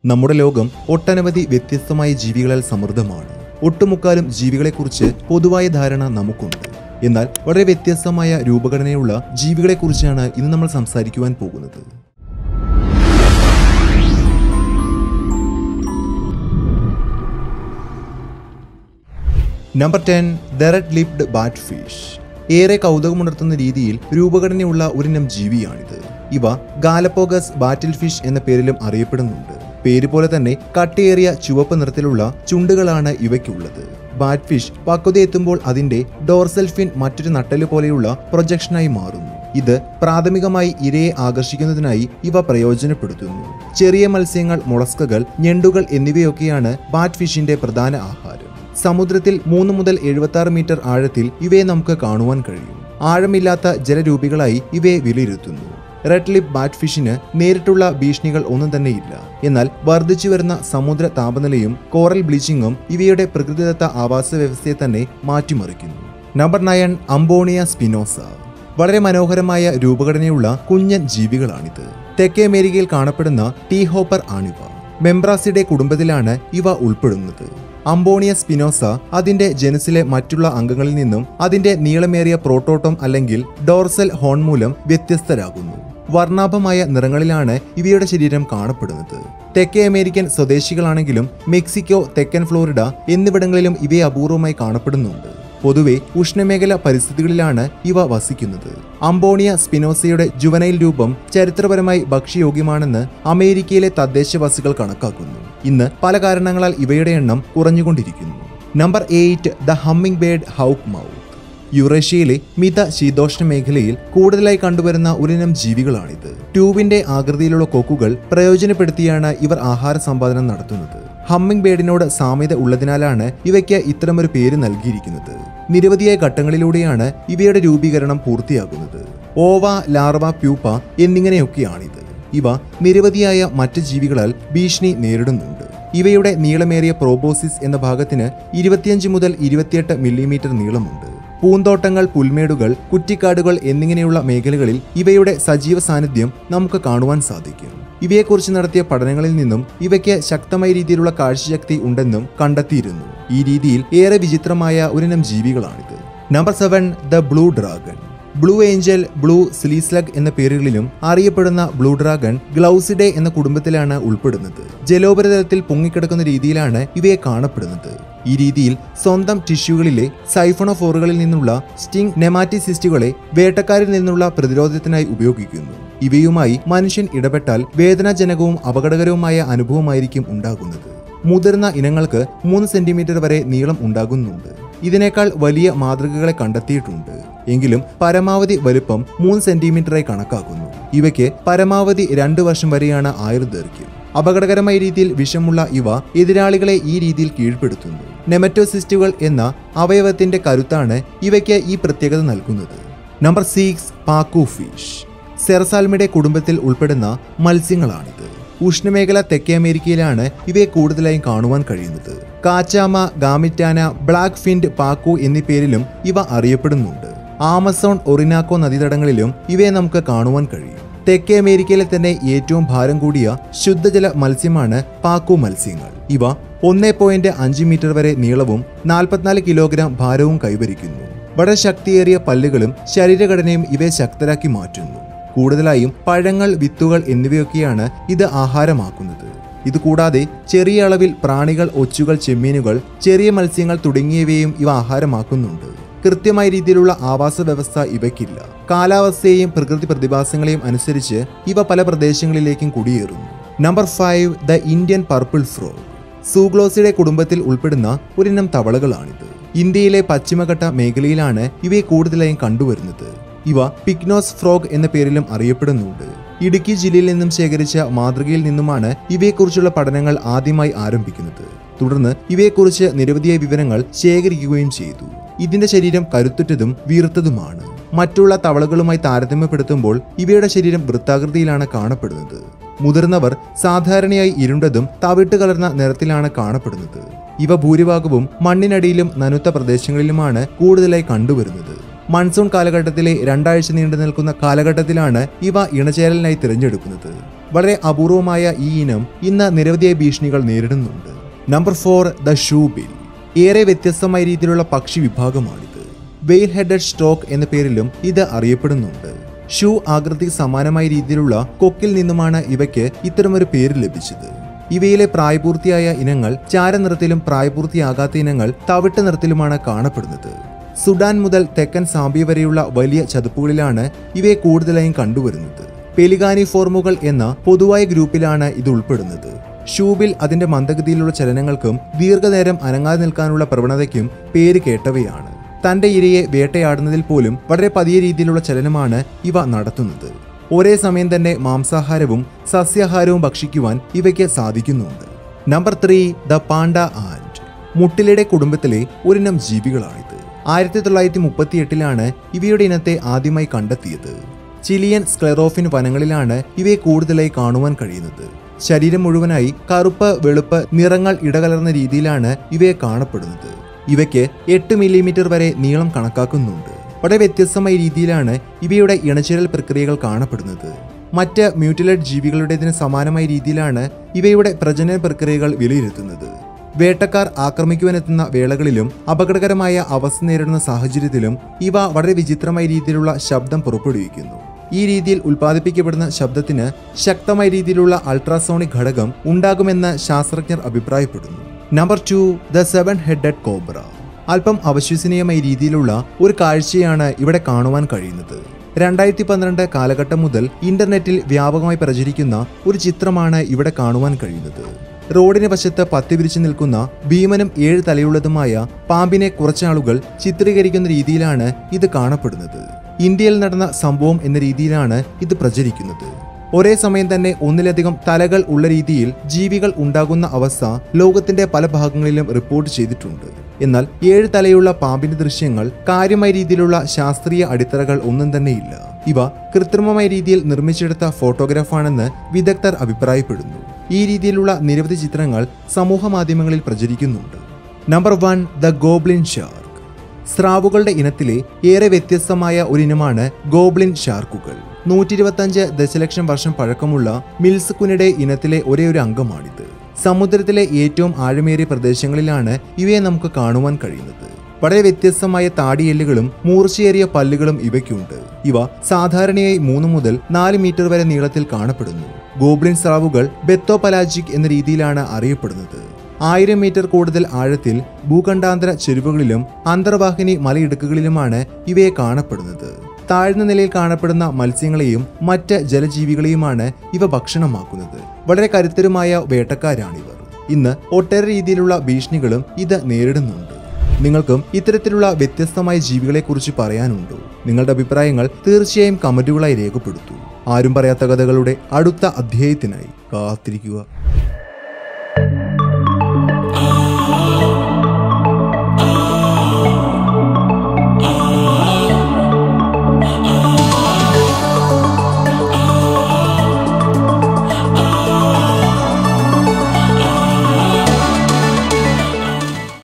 നമ്മുടെ ലോകം ഒട്ടനവധി വ്യത്യസ്തമായ ജീവികളാൽ സമൃദ്ധമാണ് ഒട്ടുമുക്കാലും ജീവികളെക്കുറിച്ച് പൊതുവായ ധാരണ നമുക്കുണ്ട് എന്നാൽ വളരെ വ്യത്യസ്തമായ രൂപഘടനയുള്ള ജീവികളെക്കുറിച്ചാണ് ഇന്ന് നമ്മൾ സംസാരിക്കുവാൻ പോകുന്നത് number ten the red lipped bat fish ഏറെ കൗതുകമുണർത്തുന്ന രീതിയിൽ രൂപഘടനയുള്ള ഒരിനം ജീവിയാണിത് ഇവ ഗാലപ്പോഗസ് ബാറ്റിൽ ഫിഷ് എന്ന പേരിലും അറിയപ്പെടുന്നുണ്ട് പേര് പോലെ തന്നെ കട്ടിയേറിയ ചുവപ്പ് നിറത്തിലുള്ള ചുണ്ടുകളാണ് ഇവയ്ക്കുള്ളത് ബാറ്റ് ഫിഷ് പക്വതയെത്തുമ്പോൾ അതിന്റെ ഡോർസൽ ഫിൻ മറ്റൊരു നട്ടല് പോലെയുള്ള പ്രൊജക്ഷനായി മാറുന്നു ഇത് പ്രാഥമികമായി ഇരയെ ആകർഷിക്കുന്നതിനായി ഇവ പ്രയോജനപ്പെടുത്തുന്നു ചെറിയ മത്സ്യങ്ങൾ മുളസ്കകൾ ഞണ്ടുകൾ എന്നിവയൊക്കെയാണ് ബാറ്റ് ഫിഷിന്റെ പ്രധാന ആഹാരം സമുദ്രത്തിൽ മൂന്ന് മുതൽ എഴുപത്തി ആറ് മീറ്റർ ആഴത്തിൽ ഇവയെ നമുക്ക് കാണുവാൻ കഴിയും ആഴമില്ലാത്ത ജലരൂപികളായി ഇവയെ വിലയിരുത്തുന്നു റെഡ് ലിപ് ബാറ്റ് ഫിഷിന് നേരിട്ടുള്ള ഭീഷണികൾ ഒന്നും തന്നെയില്ല എന്നാൽ വർദ്ധിച്ചു വരുന്ന സമുദ്ര താപനിലയും കോറൽ ബ്ലീച്ചിങ്ങും ഇവയുടെ പ്രകൃതിദത്ത ആവാസ വ്യവസ്ഥയെ തന്നെ മാറ്റിമറിക്കുന്നു നമ്പർ നയൻ അംബോണിയ സ്പിനോസ വളരെ മനോഹരമായ രൂപഘടനയുള്ള കുഞ്ഞൻ ജീവികളാണിത് തെക്കേ അമേരിക്കയിൽ കാണപ്പെടുന്ന ടീ ഹോപ്പർ ആണിവ മെംബ്രാസിയുടെ കുടുംബത്തിലാണ് ഇവ ഉൾപ്പെടുന്നത് അംബോണിയ സ്പിനോസ അതിന്റെ ജനുസിലെ മറ്റുള്ള അംഗങ്ങളിൽ നിന്നും അതിന്റെ നീളമേറിയ പ്രോട്ടോട്ടം അല്ലെങ്കിൽ ഡോർസൽ ഹോൺ മൂലം വ്യത്യസ്തരാകുന്നു വർണ്ണാഭമായ നിറങ്ങളിലാണ് ഇവയുടെ ശരീരം കാണപ്പെടുന്നത് തെക്കേ അമേരിക്കൻ സ്വദേശികളാണെങ്കിലും മെക്സിക്കോ തെക്കൻ ഫ്ലോറിഡ എന്നിവിടങ്ങളിലും ഇവയെ അപൂർവമായി കാണപ്പെടുന്നുണ്ട് പൊതുവെ ഉഷ്ണമേഖല പരിസ്ഥിതികളിലാണ് ഇവ വസിക്കുന്നത് അംബോണിയ സ്പിനോസയുടെ ജുവനൈൽ രൂപം ചരിത്രപരമായി ഭക്ഷ്യയോഗ്യമാണെന്ന് അമേരിക്കയിലെ തദ്ദേശവാസികൾ കണക്കാക്കുന്നു ഇന്ന് പല കാരണങ്ങളാൽ ഇവയുടെ എണ്ണം കുറഞ്ഞുകൊണ്ടിരിക്കുന്നു number eight the hummingbird hawk moth യുറേഷ്യയിലെ മിത ശീതോഷ്ണ മേഖലയിൽ കൂടുതലായി കണ്ടുവരുന്ന ഒരിനം ജീവികളാണിത് ട്യൂബിന്റെ ആകൃതിയിലുള്ള കൊക്കുകൾ പ്രയോജനപ്പെടുത്തിയാണ് ഇവർ ആഹാര സമ്പാദനം നടത്തുന്നത് ഹമ്മിംഗ് ബേർഡിനോട് സാമ്യത ഉള്ളതിനാലാണ് ഇവയ്ക്ക് ഇത്തരമൊരു പേര് നൽകിയിരിക്കുന്നത് നിരവധിയായ ഘട്ടങ്ങളിലൂടെയാണ് ഇവയുടെ രൂപീകരണം പൂർത്തിയാകുന്നത് ഓവ ലാർവ പ്യൂപ്പ എന്നിങ്ങനെയൊക്കെയാണിത് ഇവ നിരവധിയായ മറ്റ് ജീവികളാൽ ഭീഷണി നേരിടുന്നുണ്ട് ഇവയുടെ നീളമേറിയ പ്രോബോസിസ് എന്ന ഭാഗത്തിന് ഇരുപത്തിയഞ്ച് മുതൽ ഇരുപത്തിയെട്ട് മില്ലിമീറ്റർ നീളമുണ്ട് പൂന്തോട്ടങ്ങൾ പുൽമേടുകൾ കുറ്റിക്കാടുകൾ എന്നിങ്ങനെയുള്ള മേഖലകളിൽ ഇവയുടെ സജീവ സാന്നിധ്യം നമുക്ക് കാണുവാൻ സാധിക്കും ഇവയെക്കുറിച്ച് നടത്തിയ പഠനങ്ങളിൽ നിന്നും ഇവയ്ക്ക് ശക്തമായ രീതിയിലുള്ള കാഴ്ചശക്തി ഉണ്ടെന്നും കണ്ടെത്തിയിരുന്നു ഈ രീതിയിൽ ഏറെ വിചിത്രമായ ഒരിനം ജീവികളാണിത് number seven the blue dragon blue angel blue sea slug എന്ന പേരുകളിലും അറിയപ്പെടുന്ന ബ്ലൂ ഡ്രാഗൺ ഗ്ലൗസിഡെ എന്ന കുടുംബത്തിലാണ് ഉൾപ്പെടുന്നത് ജലോപരിതലത്തിൽ പൊങ്ങിക്കിടക്കുന്ന രീതിയിലാണ് ഇവയെ കാണപ്പെടുന്നത് ഈ രീതിയിൽ സ്വന്തം ടിഷ്യൂകളിലെ സൈഫോണോഫോറുകളിൽ നിന്നുള്ള സ്റ്റിംഗ് നെമാറ്റിസിസ്റ്റുകളെ വേട്ടക്കാരിൽ നിന്നുള്ള പ്രതിരോധത്തിനായി ഉപയോഗിക്കുന്നു ഇവയുമായി മനുഷ്യൻ ഇടപെട്ടാൽ വേദനാജനകവും അപകടകരവുമായ അനുഭവമായിരിക്കും ഉണ്ടാകുന്നത് മുതിർന്ന ഇനങ്ങൾക്ക് മൂന്ന് സെന്റിമീറ്റർ വരെ നീളം ഉണ്ടാകുന്നുണ്ട് ഇതിനേക്കാൾ വലിയ മാതൃകകളെ കണ്ടെത്തിയിട്ടുണ്ട് എങ്കിലും പരമാവധി വലുപ്പം മൂന്ന് സെന്റിമീറ്ററായി കണക്കാക്കുന്നു ഇവയ്ക്ക് പരമാവധി രണ്ട് വർഷം വരെയാണ് ആയുർദൈർഘ്യം അപകടകരമായ രീതിയിൽ വിഷമുള്ള ഇവ എതിരാളികളെ ഈ രീതിയിൽ കീഴ്പ്പെടുത്തുന്നു നെമറ്റോസിസ്റ്റുകൾ എന്ന അവയവത്തിന്റെ കരുത്താണ് ഇവയ്ക്ക് ഈ പ്രത്യേകത നൽകുന്നത് നമ്പർ സിക്സ് പാക്കു ഫിഷ് സെറസാൽമിയുടെ കുടുംബത്തിൽ ഉൾപ്പെടുന്ന മത്സ്യങ്ങളാണിത് ഉഷ്ണമേഖല തെക്കേ അമേരിക്കയിലാണ് ഇവയെ കൂടുതലായും കാണുവാൻ കഴിയുന്നത് cachama gamitana black finned pacu എന്നീ പേരിലും ഇവ അറിയപ്പെടുന്നുണ്ട് ആമസോൺ ഒറിനാക്കോ നദീതടങ്ങളിലും ഇവയെ നമുക്ക് കാണുവാൻ കഴിയും തെക്കേ അമേരിക്കയിലെ തന്നെ ഏറ്റവും ഭാരം കൂടിയ ശുദ്ധജല മത്സ്യമാണ് പാക്കു മത്സ്യങ്ങൾ ഇവ ഒന്നേ പോയിന്റ് അഞ്ച് മീറ്റർ വരെ നീളവും നാൽപ്പത്തിനാല് കിലോഗ്രാം ഭാരവും കൈവരിക്കുന്നു വളരെ ശക്തിയേറിയ പല്ലുകളും ശരീരഘടനയും ഇവയെ ശക്തരാക്കി മാറ്റുന്നു കൂടുതലായും പഴങ്ങൾ വിത്തുകൾ എന്നിവയൊക്കെയാണ് ഇത് ആഹാരമാക്കുന്നത് ഇതുകൂടാതെ ചെറിയ അളവിൽ പ്രാണികൾ ഒച്ചുകൾ ചെമ്മീനുകൾ ചെറിയ മത്സ്യങ്ങൾ തുടങ്ങിയവയും ഇവ ആഹാരമാക്കുന്നുണ്ട് കൃത്യമായ രീതിയിലുള്ള ആവാസ വ്യവസ്ഥ ഇവയ്ക്കില്ല കാലാവസ്ഥയെയും പ്രകൃതി പ്രതിഭാസങ്ങളെയും അനുസരിച്ച് ഇവ പല പ്രദേശങ്ങളിലേക്കും കുടിയേറുന്നു number five the Indian purple frog സൂഗ്ലോസിയുടെ കുടുംബത്തിൽ ഉൾപ്പെടുന്ന ഒരിനം തവളകളാണിത് ഇന്ത്യയിലെ പശ്ചിമഘട്ട മേഖലയിലാണ് ഇവയെ കൂടുതലായും കണ്ടുവരുന്നത് ഇവ പിക്നോസ് ഫ്രോഗ് എന്ന പേരിലും അറിയപ്പെടുന്നുണ്ട് ഇടുക്കി ജില്ലയിൽ നിന്നും ശേഖരിച്ച മാതൃകയിൽ നിന്നുമാണ് ഇവയെക്കുറിച്ചുള്ള പഠനങ്ങൾ ആദ്യമായി ആരംഭിക്കുന്നത് തുടർന്ന് ഇവയെക്കുറിച്ച് നിരവധിയായ വിവരങ്ങൾ ശേഖരിക്കുകയും ചെയ്തു ഇതിന്റെ ശരീരം കരുത്തുറ്റതും വീർത്തതുമാണ് മറ്റുള്ള തവളകളുമായി താരതമ്യപ്പെടുത്തുമ്പോൾ ഇവയുടെ ശരീരം വൃത്താകൃതിയിലാണ് കാണപ്പെടുന്നത് മുതിർന്നവർ സാധാരണയായി ഇരുണ്ടതും തവിട്ട് കലർന്ന നിറത്തിലാണ് കാണപ്പെടുന്നത് ഇവ ഭൂരിഭാഗവും മണ്ണിനടിയിലും നനുത്ത പ്രദേശങ്ങളിലുമാണ് കൂടുതലായി കണ്ടുവരുന്നത് മൺസൂൺ കാലഘട്ടത്തിലെ രണ്ടാഴ്ച നീണ്ടു നിൽക്കുന്ന കാലഘട്ടത്തിലാണ് ഇവ ഇണചേരലിനായി തിരഞ്ഞെടുക്കുന്നത് വളരെ അപൂർവമായ ഈ ഇനം ഇന്ന് നിരവധിയായ ഭീഷണികൾ നേരിടുന്നുണ്ട് നമ്പർ ഫോർ ദ ഷൂബിൽ ഏറെ വ്യത്യസ്തമായ രീതിയിലുള്ള പക്ഷി വിഭാഗമാണിത് വെയിൽ ഹെഡഡ് സ്റ്റോക്ക് എന്ന പേരിലും ഇത് അറിയപ്പെടുന്നുണ്ട് ഷൂ ആകൃതിക്ക് സമാനമായ രീതിയിലുള്ള കൊക്കിൽ നിന്നുമാണ് ഇവയ്ക്ക് ഇത്തരമൊരു പേര് ലഭിച്ചത് ഇവയിലെ പ്രായപൂർത്തിയായ ഇനങ്ങൾ ചാരനിറത്തിലും പ്രായപൂർത്തിയാകാത്ത ഇനങ്ങൾ തവിട്ട് നിറത്തിലുമാണ് കാണപ്പെടുന്നത് സുഡാൻ മുതൽ തെക്കൻ സാംബിയ വരെയുള്ള വലിയ ചതുപ്പുകളിലാണ് ഇവയെ കൂടുതലായും കണ്ടുവരുന്നത് പെലിഗാനി ഫോർമുകൾ എന്ന പൊതുവായ ഗ്രൂപ്പിലാണ് ഇത് ഉൾപ്പെടുന്നത് ഷൂബിൽ അതിന്റെ മന്ദഗതിയിലുള്ള ചലനങ്ങൾക്കും ദീർഘനേരം അനങ്ങാതെ നിൽക്കാനുള്ള പ്രവണതയ്ക്കും പേര് കേട്ടവയാണ് തന്റെ ഇരയെ വേട്ടയാടുന്നതിൽ പോലും വളരെ പതിയ രീതിയിലുള്ള ചലനമാണ് ഇവ നടത്തുന്നത് ഒരേ സമയം തന്നെ മാംസാഹാരവും സസ്യാഹാരവും ഭക്ഷിക്കുവാൻ ഇവയ്ക്ക് സാധിക്കുന്നുണ്ട് number three the panda ant മുട്ടിലയുടെ കുടുംബത്തിലെ ഒരിനം ജീവികളാണിത് ആയിരത്തി തൊള്ളായിരത്തി മുപ്പത്തി എട്ടിലാണ് ഇവയുടെ ഇനത്തെ ആദ്യമായി കണ്ടെത്തിയത് ചിലിയൻ സ്ക്ലെറോഫിൻ വനങ്ങളിലാണ് ഇവയെ കൂടുതലായി കാണുവാൻ കഴിയുന്നത് ശരീരം മുഴുവനായി കറുപ്പ് വെളുപ്പ് നിറങ്ങൾ ഇടകലർന്ന രീതിയിലാണ് ഇവയെ കാണപ്പെടുന്നത് ഇവയ്ക്ക് എട്ട് മില്ലിമീറ്റർ വരെ നീളം കണക്കാക്കുന്നുണ്ട് വളരെ വ്യത്യസ്തമായ രീതിയിലാണ് ഇവയുടെ ഇണചേരൽ പ്രക്രിയകൾ കാണപ്പെടുന്നത് മറ്റ് മ്യൂട്ടിലേറ്റ് ജീവികളുടേതിന് സമാനമായ രീതിയിലാണ് ഇവയുടെ പ്രജനന പ്രക്രിയകൾ വിലയിരുത്തുന്നത് വേട്ടക്കാർ ആക്രമിക്കുവാനെത്തുന്ന വേളകളിലും അപകടകരമായ അവസ്ഥ നേരിടുന്ന സാഹചര്യത്തിലും ഇവ വളരെ വിചിത്രമായ രീതിയിലുള്ള ശബ്ദം പുറപ്പെടുവിക്കുന്നു ഈ രീതിയിൽ ഉൽപ്പാദിപ്പിക്കപ്പെടുന്ന ശബ്ദത്തിന് ശക്തമായ രീതിയിലുള്ള അൾട്രാസോണിക് ഘടകം ഉണ്ടാകുമെന്ന് ശാസ്ത്രജ്ഞർ അഭിപ്രായപ്പെടുന്നു number two the seven headed cobra അല്പം അവിശ്വസനീയമായ രീതിയിലുള്ള ഒരു കാഴ്ചയാണ് ഇവിടെ കാണുവാൻ കഴിയുന്നത് രണ്ടായിരത്തി പന്ത്രണ്ട് കാലഘട്ടം മുതൽ ഇന്റർനെറ്റിൽ വ്യാപകമായി പ്രചരിക്കുന്ന ഒരു ചിത്രമാണ് ഇവിടെ കാണുവാൻ കഴിയുന്നത് റോഡിന് വശത്ത് പത്തി വിരിച്ചു നിൽക്കുന്ന ഭീമനും ഏഴ് തലയുള്ളതുമായ പാമ്പിനെ കുറച്ചാളുകൾ ചിത്രീകരിക്കുന്ന രീതിയിലാണ് ഇത് കാണപ്പെടുന്നത് ഇന്ത്യയിൽ നടന്ന സംഭവം എന്ന രീതിയിലാണ് ഇത് പ്രചരിക്കുന്നത് ഒരേ സമയം തന്നെ ഒന്നിലധികം തലകൾ ഉള്ള രീതിയിൽ ജീവികൾ ഉണ്ടാകുന്ന അവസ്ഥ ലോകത്തിന്റെ പല ഭാഗങ്ങളിലും റിപ്പോർട്ട് ചെയ്തിട്ടുണ്ട് എന്നാൽ ഏഴ് തലയുള്ള പാമ്പിന്റെ ദൃശ്യങ്ങൾ കാര്യമായ രീതിയിലുള്ള ശാസ്ത്രീയ അടിത്തറകൾ ഒന്നും തന്നെയില്ല ഇവ കൃത്രിമമായ രീതിയിൽ നിർമ്മിച്ചെടുത്ത ഫോട്ടോഗ്രാഫാണെന്ന് വിദഗ്ധർ അഭിപ്രായപ്പെടുന്നു ഈ രീതിയിലുള്ള നിരവധി ചിത്രങ്ങൾ സമൂഹ മാധ്യമങ്ങളിൽ പ്രചരിക്കുന്നുണ്ട് number one the goblin shark സ്രാവുകളുടെ ഇനത്തിലെ ഏറെ വ്യത്യസ്തമായ ഒരു ഇനമാണ് ഗോബ്ലിൻ ഷാർക്കുകൾ നൂറ്റി ഇരുപത്തഞ്ച് ദശലക്ഷം വർഷം പഴക്കമുള്ള മിൽസ് കുനിടെ ഇനത്തിലെ ഒരേ ഒരു അംഗമാണിത് സമുദ്രത്തിലെ ഏറ്റവും ആഴമേറിയ പ്രദേശങ്ങളിലാണ് ഇവയെ നമുക്ക് കാണുവാൻ കഴിയുന്നത് വളരെ വ്യത്യസ്തമായ താടിയെല്ലുകളും മൂർച്ചയേറിയ പല്ലുകളും ഇവയ്ക്കുണ്ട് ഇവ സാധാരണയായി മൂന്ന് മുതൽ നാല് മീറ്റർ വരെ നീളത്തിൽ കാണപ്പെടുന്നു ഗോബ്ലിൻ സ്രാവുകൾ ബെത്തോപലാജിക് എന്ന രീതിയിലാണ് അറിയപ്പെടുന്നത് ആയിരം മീറ്റർ കൂടുതൽ ആഴത്തിൽ ഭൂഖണ്ഡാന്തര ചെരുവുകളിലും അന്തർവാഹിനി മലയിടുക്കുകളിലുമാണ് ഇവയെ കാണപ്പെടുന്നത് താഴ്ന്ന നിലയിൽ കാണപ്പെടുന്ന മത്സ്യങ്ങളെയും മറ്റ് ജലജീവികളെയുമാണ് ഇവ ഭക്ഷണമാക്കുന്നത് വളരെ കരുത്തരുമായ വേട്ടക്കാരാണിവർ ഇന്ന് ഒട്ടേറെ രീതിയിലുള്ള ഭീഷണികളും ഇത് നേരിടുന്നുണ്ട് നിങ്ങൾക്കും ഇത്തരത്തിലുള്ള വ്യത്യസ്തമായ ജീവികളെക്കുറിച്ച് പറയാനുണ്ടോ നിങ്ങളുടെ അഭിപ്രായങ്ങൾ തീർച്ചയായും കമന്റുകളായി രേഖപ്പെടുത്തൂ ആരും പറയാത്ത കഥകളുടെ അടുത്ത അധ്യായത്തിനായി കാത്തിരിക്കുക